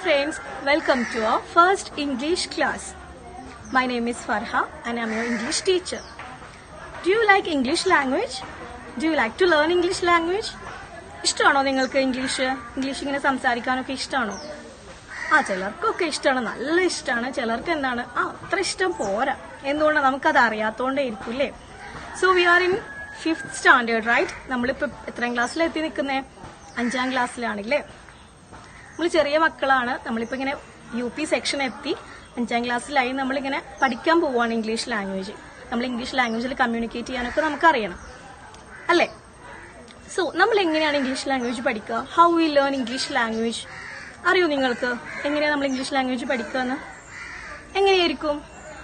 friends, welcome to our first English class. My name is Farha and I'm your English teacher. Do you like English language? Do you like to learn English language? ഇഷ്ടമാണോ നിങ്ങൾക്ക് English English ഇങ്ങനെ സംസാരിക്കാനൊക്കെ ഇഷ്ടമാണോ ആ ചിലർക്കൊക്കെ ഇഷ്ടമാണ് നല്ല ഇഷ്ടമാണ് ചിലർക്ക് എന്താണ് ആ അത്ര ഇഷ്ടം പോരാ എന്തുകൊണ്ടാണ് നമുക്കത് അറിയാത്തോണ്ടേ ഇരിക്കും അല്ലേ so we are in fifth standard right നമ്മളിപ്പോ എത്രാം ക്ലാസ്സിൽ എത്തി നിൽക്കുന്നേ അഞ്ചാം ക്ലാസ്സിലാണല്ലേ നമ്മൾ ചെറിയ മക്കളാണ് നമ്മളിപ്പോ ഇങ്ങനെ യു പി സെക്ഷൻ എത്തി അഞ്ചാം ക്ലാസ്സിലായി നമ്മളിങ്ങനെ പഠിക്കാൻ പോവുകയാണ് ഇംഗ്ലീഷ് ലാംഗ്വേജ് നമ്മൾ ഇംഗ്ലീഷ് ലാംഗ്വേജിൽ കമ്മ്യൂണിക്കേറ്റ് ചെയ്യാനൊക്കെ നമുക്കറിയണം അല്ലേ സോ നമ്മൾ എങ്ങനെയാണ് ഇംഗ്ലീഷ് ലാംഗ്വേജ് പഠിക്കുക how we learn English language അറിയോ നിങ്ങൾക്ക് എങ്ങനെയാണ് നമ്മൾ ഇംഗ്ലീഷ് ലാംഗ്വേജ് പഠിക്കുക എന്ന് എങ്ങനെയായിരിക്കും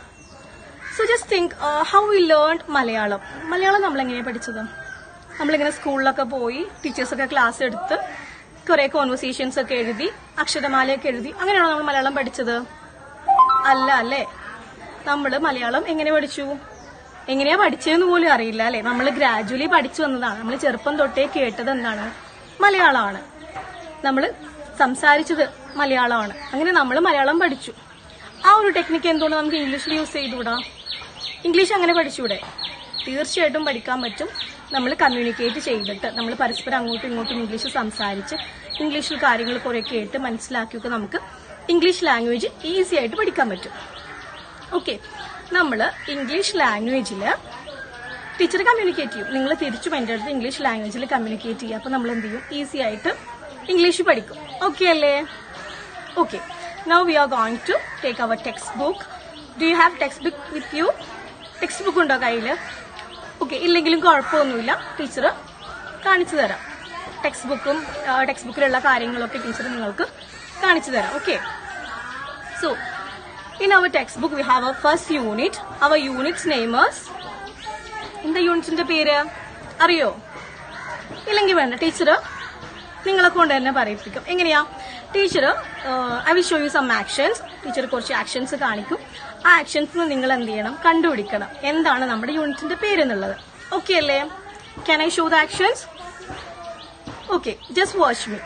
so just think how we learn Malayalam Malayalam നമ്മൾ എങ്ങനെയാണ് പഠിച്ചത് നമ്മളിങ്ങനെ സ്കൂളിലൊക്കെ പോയി ടീച്ചേഴ്സൊക്കെ ക്ലാസ് എടുത്ത് കുറെ കോൺവെർസേഷൻസ് ഒക്കെ എഴുതി അക്ഷരമാലയൊക്കെ എഴുതി അങ്ങനെയാണോ നമ്മൾ മലയാളം പഠിച്ചത് അല്ല അല്ലേ നമ്മൾ മലയാളം എങ്ങനെ പഠിച്ചു എങ്ങനെയാ പഠിച്ചതെന്ന് പോലും അറിയില്ല അല്ലെ നമ്മൾ ഗ്രാജുവലി പഠിച്ചു വന്നതാണ് നമ്മൾ ചെറുപ്പം തൊട്ടേ കേട്ടത് എന്താണ് മലയാളമാണ് നമ്മൾ സംസാരിച്ചത് മലയാളമാണ് അങ്ങനെ നമ്മൾ മലയാളം പഠിച്ചു ആ ഒരു ടെക്നിക്ക് എന്തുകൊണ്ട് നമുക്ക് ഇംഗ്ലീഷിൽ യൂസ് ചെയ്തുകൂടാ ഇംഗ്ലീഷ് അങ്ങനെ പഠിച്ചൂടെ തീർച്ചയായിട്ടും പഠിക്കാൻ പറ്റും നമ്മൾ കമ്മ്യൂണിക്കേറ്റ് ചെയ്തിട്ട് നമ്മൾ പരസ്പരം അങ്ങോട്ടും ഇങ്ങോട്ടും ഇംഗ്ലീഷ് സംസാരിച്ച് ഇംഗ്ലീഷിൽ കാര്യങ്ങൾ കുറെ കേട്ട് മനസ്സിലാക്കിയൊക്കെ നമുക്ക് ഇംഗ്ലീഷ് ലാംഗ്വേജ് ഈസി ആയിട്ട് പഠിക്കാൻ പറ്റും ഓക്കെ നമ്മൾ ഇംഗ്ലീഷ് ലാംഗ്വേജിൽ ടീച്ചർ കമ്മ്യൂണിക്കേറ്റ് ചെയ്യും നിങ്ങൾ തിരിച്ചും എൻ്റെ അടുത്ത് ഇംഗ്ലീഷ് ലാംഗ്വേജിൽ കമ്മ്യൂണിക്കേറ്റ് ചെയ്യുക അപ്പോൾ നമ്മൾ എന്ത് ചെയ്യും ഈസി ആയിട്ട് ഇംഗ്ലീഷ് പഠിക്കും ഓക്കെ അല്ലേ okay now we are going to take our text book do you have text book with you text book ഉണ്ടോ കയ്യിൽ ഓക്കെ ഇല്ലെങ്കിലും കുഴപ്പമൊന്നുമില്ല ടീച്ചർ കാണിച്ചു തരാം ടെക്സ്റ്റ് ബുക്കും ടെക്സ്റ്റ് ബുക്കിലുള്ള കാര്യങ്ങളൊക്കെ ടീച്ചർ നിങ്ങൾക്ക് കാണിച്ചു തരാം okay so in our text book we have a first unit our units name is എന്താ യൂണിറ്റിന്റെ പേര് അറിയോ ഇല്ലെങ്കിൽ വേണ്ട ടീച്ചർ നിങ്ങളെ കൊണ്ട് തന്നെ പറയിപ്പിക്കും എങ്ങനെയാ teacher I will show you some actions teacher കുറച്ച് ആക്ഷൻസ് കാണിക്കും ആ ആക്ഷൻസ് നിങ്ങൾ എന്ത് ചെയ്യണം കണ്ടുപിടിക്കണം എന്താണ് നമ്മുടെ യൂണിറ്റിന്റെ പേര് എന്നുള്ളത് ഓക്കെ അല്ലേ can I show the actions okay just watch me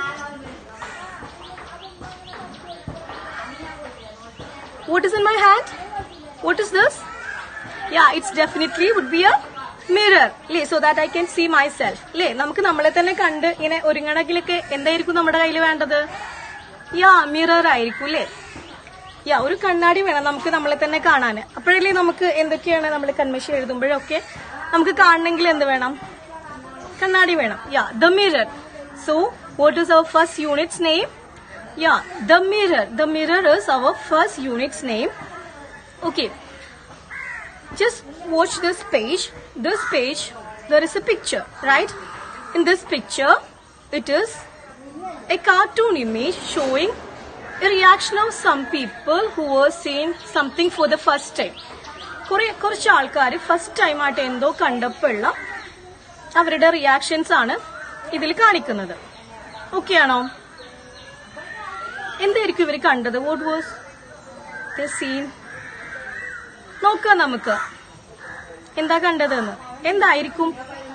What is in my hand? What is this? Yeah, it's definitely would be a mirror. അല്ലേ so that I can see myself അല്ലേ നമുക്ക് നമ്മളെ തന്നെ കണ്ട് ഇങ്ങനെ ഒരുങ്ങണമെങ്കിലൊക്കെ എന്തായിരിക്കും നമ്മുടെ കയ്യിൽ വേണ്ടത് യാ മിറർ ആയിരിക്കും അല്ലേ യാ ഒരു കണ്ണാടി വേണം നമുക്ക് നമ്മളെ തന്നെ കാണാൻ അപ്പോഴല്ലേ നമുക്ക് എന്തൊക്കെയാണ് നമ്മൾ കൺമഷി എഴുതുമ്പോഴൊക്കെ നമുക്ക് കാണണമെങ്കിൽ എന്ത് വേണം കണ്ണാടി വേണം yeah the mirror so what is our first units name Yeah, the mirror. The mirror is our first unit's name. Okay. Just watch this page. This page, there is a picture, right? In this picture, it is a cartoon image showing a reaction of some people who were seeing something for the first time. കുറെ കുറച്ച് ആൾക്കാർ first time ആയിട്ട് എന്തോ കണ്ടപ്പോഴുള്ള അവരുടെ reactions ആണ് ഇതിൽ കാണിക്കുന്നത് okay ആണോ എന്തായിരിക്കും ഇവർ കണ്ടത് വാട്ട് വാസ് ദ സീൻ നോക്കുക നമുക്ക് എന്താ കണ്ടതെന്ന് എന്തായിരിക്കും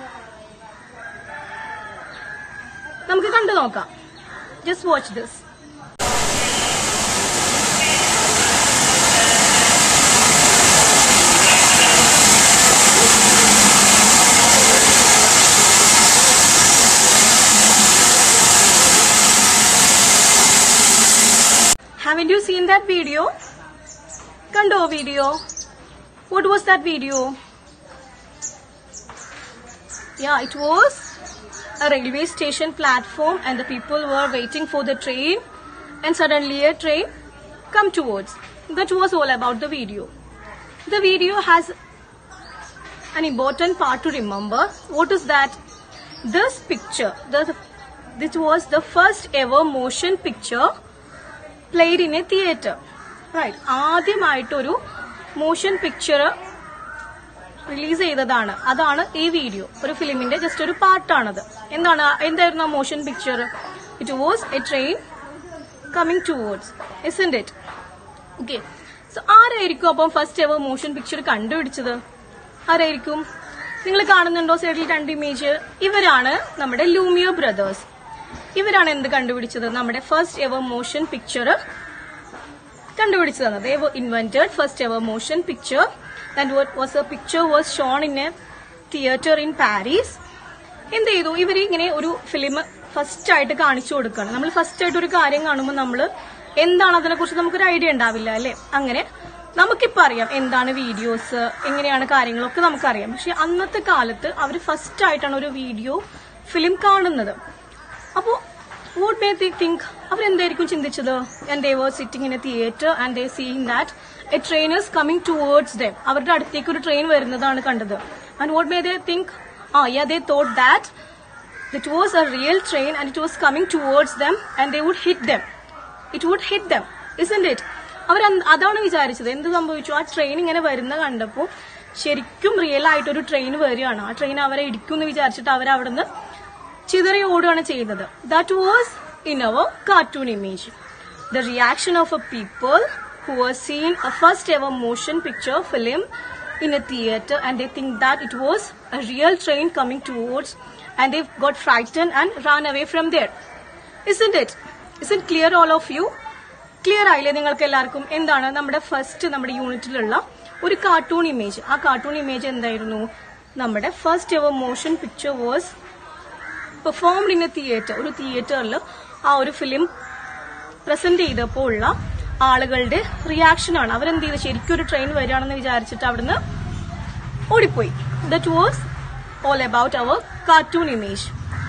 നമുക്ക് കണ്ടു നോക്കാം just watch this Haven't you seen that video? Kando video. What was that video? Yeah, it was a railway station platform and the people were waiting for the train and suddenly a train come towards. That was all about the video. The video has an important part to remember. What is that? This picture, the, this was the first ever motion picture played in a theatre right ആദ്യമായിട്ടൊരു motion picture release ചെയ്തതാണ് അതാണ് ഈ video ഒരു ഫിലിമിന്റെ just ഒരു പാർട്ടാണത് എന്താണ് എന്തായിരുന്നു ആ motion picture it was a train coming towards isn't it okay so ആരായിരിക്കും അപ്പം ഫസ്റ്റ് എവർ മോഷൻ പിക്ചർ കണ്ടുപിടിച്ചത് ആരായിരിക്കും നിങ്ങൾ കാണുന്നുണ്ടോ സൈഡിൽ രണ്ട് ഇമേജ് ഇവരാണ് നമ്മുടെ ലൂമിയോ ബ്രദേഴ്സ് ഇവരാണ് എന്ത് കണ്ടുപിടിച്ചത് നമ്മുടെ ഫസ്റ്റ് എവർ മോഷൻ പിക്ചർ കണ്ടുപിടിച്ചു തന്നത് they were invented first ever motion picture and what was a picture was shown in a theater in Paris എന്ത് ചെയ്തു ഇവർ ഇങ്ങനെ ഒരു ഫിലിം ഫസ്റ്റ് ആയിട്ട് കാണിച്ചു കൊടുക്കുകയാണ് നമ്മൾ ഫസ്റ്റ് ആയിട്ട് ഒരു കാര്യം കാണുമ്പോൾ നമ്മൾ എന്താണ് അതിനെ കുറിച്ച് നമുക്കൊരു ഐഡിയ ഉണ്ടാവില്ല അല്ലെ അങ്ങനെ നമുക്കിപ്പോ അറിയാം എന്താണ് വീഡിയോസ് എങ്ങനെയാണ് കാര്യങ്ങളൊക്കെ നമുക്കറിയാം പക്ഷെ അന്നത്തെ കാലത്ത് അവർ ഫസ്റ്റ് ആയിട്ടാണ് ഒരു വീഡിയോ ഫിലിം കാണുന്നത് അപ്പോ വോട്ട് മേ ദി തിങ്ക് അവരെന്തായിരിക്കും ചിന്തിച്ചത് and they were sitting in a theatre and they seeing that a train is coming towards them അവരുടെ അടുത്തേക്ക് ഒരു ട്രെയിൻ വരുന്നതാണ് കണ്ടത് and what may they think ah yeah they thought that it was a real train and it was coming towards them and they would hit them it would hit them isn't it അവർ അതാണ് വിചാരിച്ചത് എന്ത് സംഭവിച്ചു ആ train ഇങ്ങനെ വരുന്ന കണ്ടപ്പോൾ ശരിക്കും റിയൽ ആയിട്ട് ഒരു ട്രെയിൻ വരികയാണ് ആ ട്രെയിൻ അവരെ ഇടിക്കും എന്ന് വിചാരിച്ചിട്ട് അവർ അവിടുന്ന് ചിതറി ഓടുകയാണ് ചെയ്യുന്നത് that was in our cartoon image the reaction of a people who are seen a first ever motion picture film in a theatre and they think that it was a real train coming towards and they got frighten and ran away from there isn't it is it clear all of you clear ആയില്ലേ നിങ്ങൾക്ക് എല്ലാവർക്കും എന്താണ് നമ്മുടെ first നമ്മുടെ യൂണിറ്റിലുള്ള ഒരു cartoon image ആ cartoon image എന്തായിരുന്നു നമ്മുടെ first ever motion picture was performed in a theatre ഒരു തിയേറ്ററിൽ ആ ഒരു ഫിലിം പ്രസന്റ് ചെയ്തപ്പോൾ ഉള്ള ആളുകളുടെ റിയാക്ഷൻ ആണ് അവരെന്ത് ചെയ്ത് ശരിക്കും ഒരു ട്രെയിൻ വരികയാണെന്ന് വിചാരിച്ചിട്ട് അവിടുന്ന് ഓടിപ്പോയി that was all about our cartoon image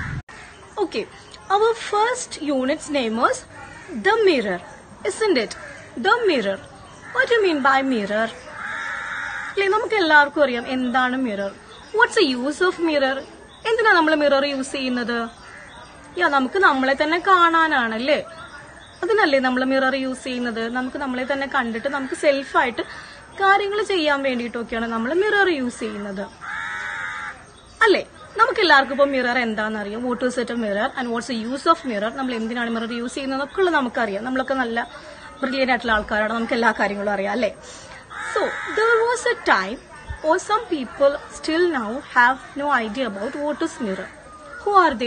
okay our first units name was the mirror isn't it the mirror what do you mean by mirror അല്ലേ നമുക്ക് എല്ലാവർക്കും അറിയാം എന്താണ് mirror what's a use of mirror എന്തിനാ നമ്മൾ mirror use ചെയ്യുന്നത് യാ നമുക്ക് നമ്മളെ തന്നെ കാണാനാണല്ലേ അതിനല്ലേ നമ്മൾ മിറർ യൂസ് ചെയ്യുന്നത് നമുക്ക് നമ്മളെ തന്നെ കണ്ടിട്ട് നമുക്ക് സെൽഫായിട്ട് കാര്യങ്ങൾ ചെയ്യാൻ വേണ്ടിയിട്ടൊക്കെയാണ് നമ്മൾ മിറർ യൂസ് ചെയ്യുന്നത് അല്ലേ നമുക്ക് എല്ലാവർക്കും ഇപ്പോൾ മിറർ എന്താണെന്ന് അറിയാം what is a mirror and what's a use of mirror നമ്മൾ എന്തിനാണ് മിറർ യൂസ് ചെയ്യുന്നതൊക്കെ ഉള്ളത് നമുക്കറിയാം നമ്മളൊക്കെ നല്ല ബ്രില്യൻ്റ് ആയിട്ടുള്ള ആൾക്കാരാണ് നമുക്ക് എല്ലാ കാര്യങ്ങളും അറിയാം അല്ലേ so there was a time or some people still now have no idea about what is mirror who are they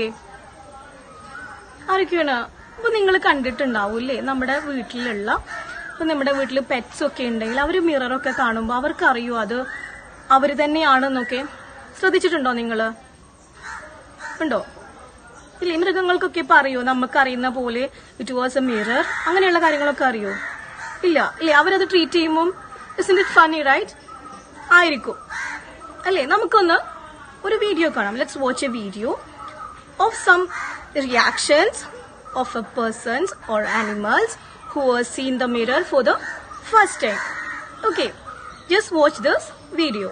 ആരൊക്കെയാണ് ഇപ്പൊ നിങ്ങൾ കണ്ടിട്ടുണ്ടാവൂല്ലേ നമ്മുടെ വീട്ടിലുള്ള ഇപ്പൊ നമ്മുടെ വീട്ടിൽ പെറ്റ്സ് ഒക്കെ ഉണ്ടെങ്കിൽ അവർ മിററൊക്കെ കാണുമ്പോൾ അവർക്ക് അറിയോ അത് അവർ തന്നെയാണെന്നൊക്കെ ശ്രദ്ധിച്ചിട്ടുണ്ടോ നിങ്ങള് ഉണ്ടോ ഇല്ലേ മൃഗങ്ങൾക്കൊക്കെ ഇപ്പൊ അറിയോ നമുക്ക് അറിയുന്ന പോലെ ഇറ്റ് വാസ് എ മിറർ അങ്ങനെയുള്ള കാര്യങ്ങളൊക്കെ അറിയോ ഇല്ല ഇല്ലേ അവരത് ട്രീറ്റ് ചെയ്യുമ്പോൾ ഇസ് ഇറ്റ് ഫണ്ണി റൈറ്റ് ആയിരിക്കും അല്ലേ നമുക്കൊന്ന് ഒരു വീഡിയോ കാണാം let's watch a video of some reactions of a persons or animals who are seen the mirror for the first time okay just watch this video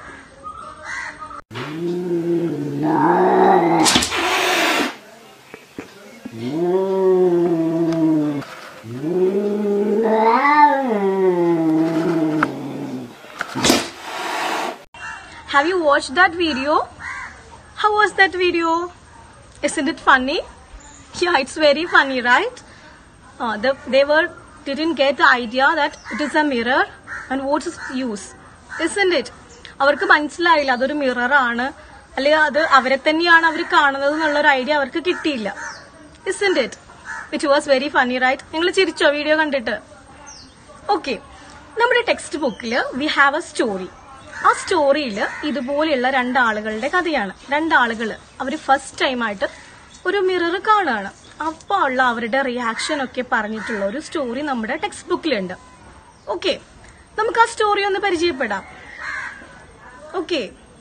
Have you watched that video? How was that video? Isn't it funny? Yeah, it's very funny, right? Uh, the, they were didn't get the idea that it is a mirror and what's its use, isn't it? അവർക്ക് മനസ്സിലായില്ല അതൊരു മിററാണ് അല്ലെങ്കിൽ അത് അവരെ തന്നെയാണ് അവർ കാണുന്നത് എന്നുള്ള ഒരു ഐഡിയ അവർക്ക് കിട്ടിയില്ല isn't it it was very funny right നിങ്ങൾ ചിരിച്ചോ വീഡിയോ കണ്ടിട്ട് ഓക്കെ നമ്മുടെ ടെക്സ്റ്റ് ബുക്കിൽ വി ഹാവ് എ സ്റ്റോറി ആ സ്റ്റോറിയിൽ ഇതുപോലെയുള്ള രണ്ടാളുകളുടെ കഥയാണ് രണ്ടാളുകൾ അവർ ഫസ്റ്റ് ടൈമായിട്ട് ഒരു മിറർ കാണുകയാണ് അപ്പോൾ ഉള്ള അവരുടെ റിയാക്ഷൻ ഒക്കെ പറഞ്ഞിട്ടുള്ള ഒരു സ്റ്റോറി നമ്മുടെ ടെക്സ്റ്റ് ബുക്കിലുണ്ട് ഓക്കെ നമുക്ക് ആ സ്റ്റോറി ഒന്ന് പരിചയപ്പെടാം okay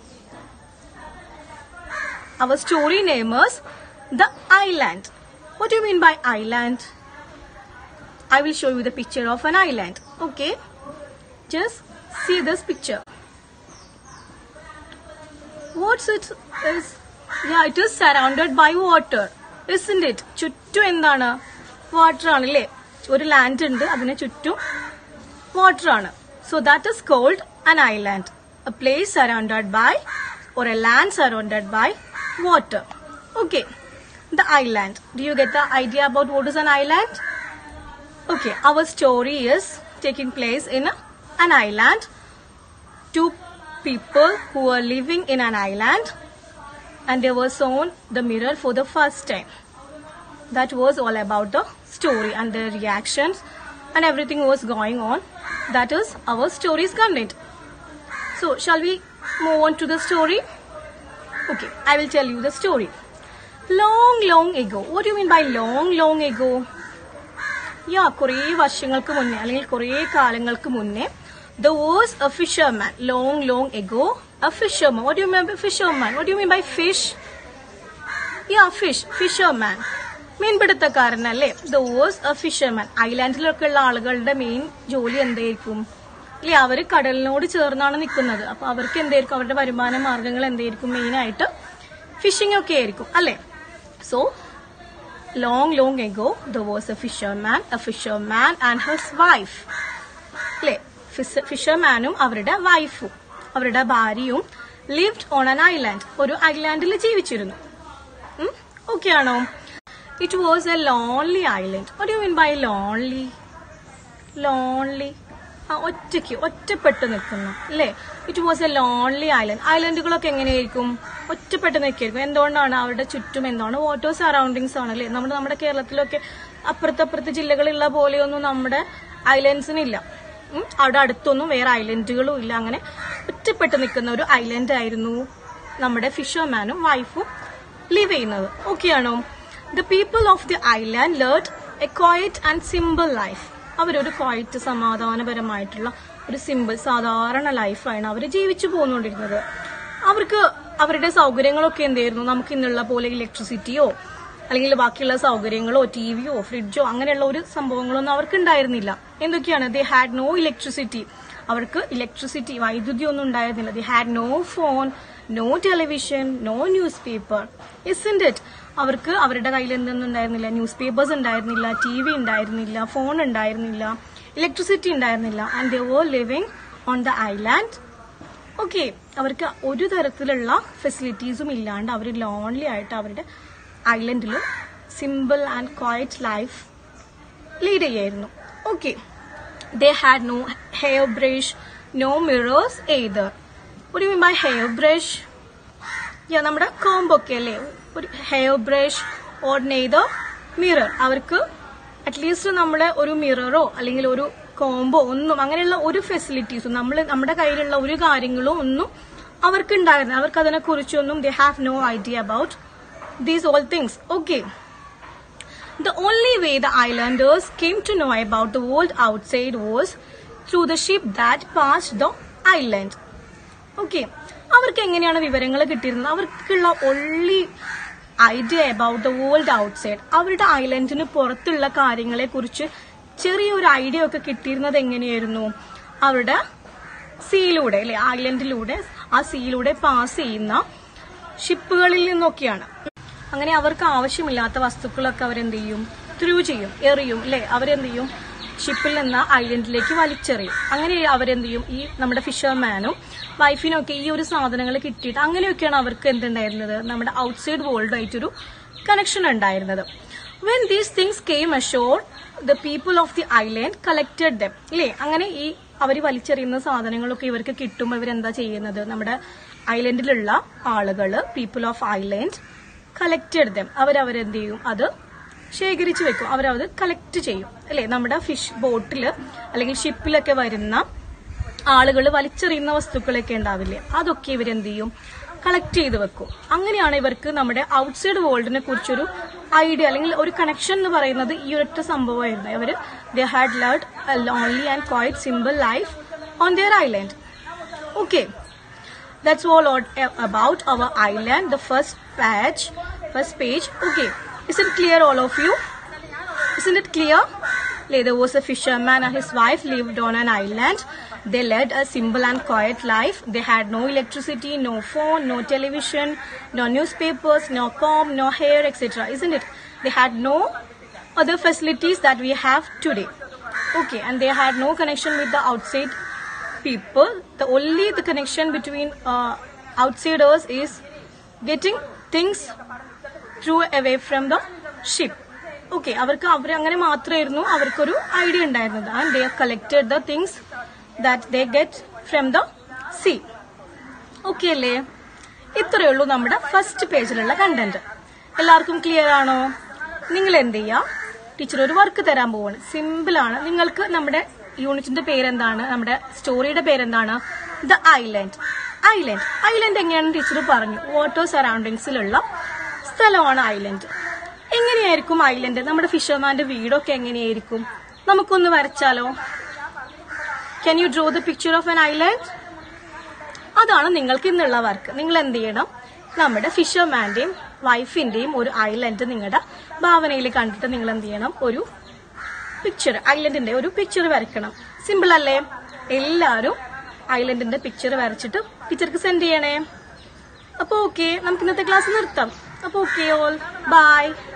our story name is the island what you mean by island I will show you the picture of an island. Okay? Just see this picture. What's it is? Yeah, it is surrounded by water. Isn't it? ചുറ്റും എന്താണ് water ആണ് അല്ലേ ഒരു land ഉണ്ട് അതിന് ചുറ്റും water ആണ് so that is called an island a place surrounded by or a land surrounded by water. Okay, the island. Do you get the idea about what is an island? Okay, our story is taking place in a- an island. Two people who were living in an island and they were shown the mirror for the first time. that was all about the story and the reactions and everything was going on. That is our story's content. So, shall we move on to the story? Okay, I will tell you the story. Long, long ago. What do you mean by long, long ago? Yeah കുറേ വർഷങ്ങൾക്ക് മുന്നേ അല്ലെങ്കിൽ കുറേ കാലങ്ങൾക്ക് മുന്നേ there was a fisherman long long ago a fisherman what you mean by fisherman what you mean by fish yeah fish fisherman മീൻപിടുത്തക്കാരനല്ലേ there was a fisherman ഐലാൻഡിലൊക്കെ ഉള്ള ആളുകളുടെ മെയിൻ ജോലി എന്തായിരിക്കും ഇല്ലേ അവര് കടലിനോട് ചേർന്നാണ് നിൽക്കുന്നത് അപ്പൊ അവർക്ക് എന്തായിരിക്കും അവരുടെ വരുമാന മാർഗങ്ങൾ എന്തായിരിക്കും മെയിൻ ആയിട്ട് ഫിഷിംഗ് ഒക്കെ ആയിരിക്കും അല്ലേ so long long ago there was a fisherman a fisherman and his wife അല്ലേ ഫിഷർമാനും അവരുടെ വൈഫും അവരുടെ ഭാര്യയും ലിവ്ഡ് ഓൺ ആൻ ഐലാൻഡ് ഒരു ഐലാൻഡിൽ ജീവിച്ചിരുന്നു ഓക്കെ ആണോ it was a lonely island ഒരു you mean by lonely lonely ആ ഒറ്റയ്ക്ക് ഒറ്റപ്പെട്ട് നിൽക്കുന്നു അല്ലേ it was a lonely island ഐലൻഡുകളൊക്കെ എങ്ങനെയായിരിക്കും ഒറ്റപ്പെട്ട് നിൽക്കായിരിക്കും എന്തുകൊണ്ടാണ് അവരുടെ ചുറ്റും എന്താണ് വാട്ടർ സറൗണ്ടിങ്സ് ആണ് അല്ലേ നമ്മുടെ നമ്മുടെ കേരളത്തിലൊക്കെ അപ്പുറത്തപ്പുറത്ത് ജില്ലകളുള്ള പോലെയൊന്നും നമ്മുടെ ഐലൻഡ്സിനില്ല ഉം, അവിടെ അടുത്തൊന്നും വേറെ ഐലൻഡുകളും ഇല്ല അങ്ങനെ ഒറ്റപ്പെട്ട് നിൽക്കുന്ന ഒരു ഐലൻഡ് ആയിരുന്നു നമ്മുടെ ഫിഷർമാനും വൈഫും ലിവ് ചെയ്യുന്നത് ഓക്കെ ആണോ the people of the island led a quiet and simple life അവരൊരു ക്വയറ്റ് സമാധാനപരമായിട്ടുള്ള ഒരു സിമ്പിൾ സാധാരണ ലൈഫാണ് അവർ ജീവിച്ചു പോന്നുകൊണ്ടിരുന്നത് അവർക്ക് അവരുടെ സൗകര്യങ്ങളൊക്കെ എന്തായിരുന്നു നമുക്ക് ഇന്നുള്ള പോലെ ഇലക്ട്രിസിറ്റിയോ അല്ലെങ്കിൽ ബാക്കിയുള്ള സൗകര്യങ്ങളോ ടി വിയോ ഫ്രിഡ്ജോ അങ്ങനെയുള്ള ഒരു സംഭവങ്ങളൊന്നും അവർക്ക് ഉണ്ടായിരുന്നില്ല എന്തൊക്കെയാണ് ദേ ഹാഡ് നോ ഇലക്ട്രിസിറ്റി അവർക്ക് ഇലക്ട്രിസിറ്റി വൈദ്യുതി ഒന്നും ഉണ്ടായിരുന്നില്ല they had no phone no television no newspaper isn't it അവർക്ക് അവരുടെ കയ്യിൽ എന്തൊന്നും ഉണ്ടായിരുന്നില്ല ന്യൂസ് പേപ്പേഴ്സ് ഉണ്ടായിരുന്നില്ല ടി വി ഉണ്ടായിരുന്നില്ല ഫോൺ ഉണ്ടായിരുന്നില്ല ഇലക്ട്രിസിറ്റി ഉണ്ടായിരുന്നില്ല and they were living on the island okay അവർക്ക് ഒരു തരത്തിലുള്ള ഫെസിലിറ്റീസും ഇല്ലാണ്ട് അവർ ലോൺലി ആയിട്ട് അവരുടെ ഐലൻഡിൽ simple and quiet life lead ചെയ്യായിരുന്നു okay they had no hair brush no mirrors either ഒരു mean by hair brush yeah നമ്മുടെ കോംബൊക്കെ അല്ലേ ഒരു hair brush or neither mirror അവർക്ക് അറ്റ്ലീസ്റ്റ് നമ്മുടെ ഒരു മിററോ അല്ലെങ്കിൽ ഒരു കോംബോ ഒന്നും അങ്ങനെയുള്ള ഒരു ഫെസിലിറ്റീസും നമ്മൾ നമ്മുടെ കയ്യിലുള്ള ഒരു കാര്യങ്ങളും ഒന്നും അവർക്ക് ഉണ്ടായിരുന്നു അവർക്ക് അതിനെ കുറിച്ചൊന്നും they have no idea about these all things okay The only way the islanders came to know about the world outside was through the ship that passed the island. Okay അവർക്ക് എങ്ങനെയാണ് വിവരങ്ങൾ കിട്ടിയിരുന്നത് അവർക്കുള്ള only idea about the world outside അവരുടെ ഐലൻഡിന് പുറത്തുള്ള കാര്യങ്ങളെ കുറിച്ച് ചെറിയൊരു ഐഡിയ ഒക്കെ കിട്ടിയിരുന്നത് എങ്ങനെയായിരുന്നു അവരുടെ സീയിലൂടെ അല്ലെ ഐലൻഡിലൂടെ ആ സീയിലൂടെ പാസ് ചെയ്യുന്ന ഷിപ്പുകളിൽ നിന്നൊക്കെയാണ് അങ്ങനെ അവർക്ക് ആവശ്യമില്ലാത്ത വസ്തുക്കളൊക്കെ അവരെന്ത് ചെയ്യും ത്രൂ ചെയ്യും എറിയും അല്ലെ അവരെന്ത് ചെയ്യും ഷിപ്പിൽ നിന്ന് ഐലൻഡിലേക്ക് വലിച്ചെറിയും അങ്ങനെ അവരെന്ത് ചെയ്യും ഈ നമ്മുടെ ഫിഷർമാനും വൈഫിനും ഒക്കെ ഈ ഒരു സാധനങ്ങൾ കിട്ടിയിട്ട് അങ്ങനെയൊക്കെയാണ് അവർക്ക് എന്തുണ്ടായിരുന്നത് നമ്മുടെ ഔട്ട്സൈഡ് വേൾഡുമായിട്ടൊരു കണക്ഷൻ ഉണ്ടായിരുന്നത് when these things came ashore the people of the island collected them അല്ലേ അങ്ങനെ ഈ അവർ വലിച്ചെറിയുന്ന സാധനങ്ങളൊക്കെ ഇവർക്ക് കിട്ടുമ്പോൾ ഇവരെന്താ ചെയ്യുന്നത് നമ്മുടെ ഐലൻഡിലുള്ള ആളുകള് people of island collected them അവരവരെന്ത് ചെയ്യും അത് ശേഖരിച്ചു വെക്കും അവരത് കളക്ട് ചെയ്യും അല്ലെ നമ്മുടെ ഫിഷ് ബോട്ടിൽ അല്ലെങ്കിൽ ഷിപ്പിലൊക്കെ വരുന്ന ആളുകൾ വലിച്ചെറിയുന്ന വസ്തുക്കളൊക്കെ ഉണ്ടാവില്ലേ അതൊക്കെ ഇവരെന്ത് ചെയ്യും കളക്ട് ചെയ്ത് വെക്കും അങ്ങനെയാണ് ഇവർക്ക് നമ്മുടെ ഔട്ട്സൈഡ് വേൾഡിനെ കുറിച്ചൊരു ഐഡിയ അല്ലെങ്കിൽ ഒരു കണക്ഷൻ എന്ന് പറയുന്നത് ഈ ഒരൊറ്റ സംഭവമായിരുന്നു അവർ the had led lonely and quite simple life on their island okay That's all on- about our island. The first page, first page. Okay, is it clear, all of you? Isn't it clear? Like, There was a fisherman and his wife lived on an island. They led a simple and quiet life. They had no electricity, no phone, no television, no newspapers, no comb, no hair, etc. Isn't it? They had no other facilities that we have today. Okay, and they had no connection with the outside people. The only the connection between uh, outsiders is getting things through away from the ship. Okay അവർക്ക് അവർ അങ്ങനെ മാത്രമായിരുന്നു അവർക്കൊരു idea ഉണ്ടായിരുന്നത് and they collected the things that they get from the sea okay അല്ലേ ഇത്രയേ ഉള്ളൂ നമ്മുടെ ഫസ്റ്റ് പേജിലുള്ള കണ്ടന്റ് എല്ലാവർക്കും ക്ലിയർ ആണോ നിങ്ങൾ എന്ത് ചെയ്യുക ടീച്ചർ ഒരു വർക്ക് തരാൻ പോവാണ് സിമ്പിൾ ആണ് നിങ്ങൾക്ക് നമ്മുടെ യൂണിറ്റിന്റെ പേരെന്താണ് നമ്മുടെ സ്റ്റോറിയുടെ പേരെന്താണ് ദ ഐലൻഡ് ഐലൻഡ് ഐലൻഡ് എങ്ങനെയാണെന്ന് ടീച്ചർ പറഞ്ഞു വാട്ടർ സറൗണ്ടിങ്സിലുള്ള സ്ഥലമാണ് ഐലൻഡ് എങ്ങനെയായിരിക്കും ഐലൻഡ് നമ്മുടെ ഫിഷർമാന്റെ വീടൊക്കെ എങ്ങനെയായിരിക്കും നമുക്കൊന്ന് വരച്ചാലോ can you draw the picture of an island അതാണ് നിങ്ങൾക്ക് ഇന്നുള്ള വർക്ക് നിങ്ങൾ എന്ത് ചെയ്യണം നമ്മുടെ ഫിഷർമാന്റെയും വൈഫിന്റെയും ഒരു ഐലൻഡ് നിങ്ങളുടെ ഭാവനയിൽ കണ്ടിട്ട് നിങ്ങൾ എന്ത് ചെയ്യണം ഒരു പിക്ചർ ഐലൻഡിന്റെ ഒരു പിക്ചർ വരയ്ക്കണം സിമ്പിൾ അല്ലേ എല്ലാവരും ഐലൻഡിന്റെ പിക്ചർ വരച്ചിട്ട് ടീച്ചർക്ക് സെൻഡ് ചെയ്യണേ അപ്പൊ ഓക്കെ നമുക്ക് ഇന്നത്തെ ക്ലാസ് നിർത്താം അപ്പൊ ഓക്കെ ഓൾ ബൈ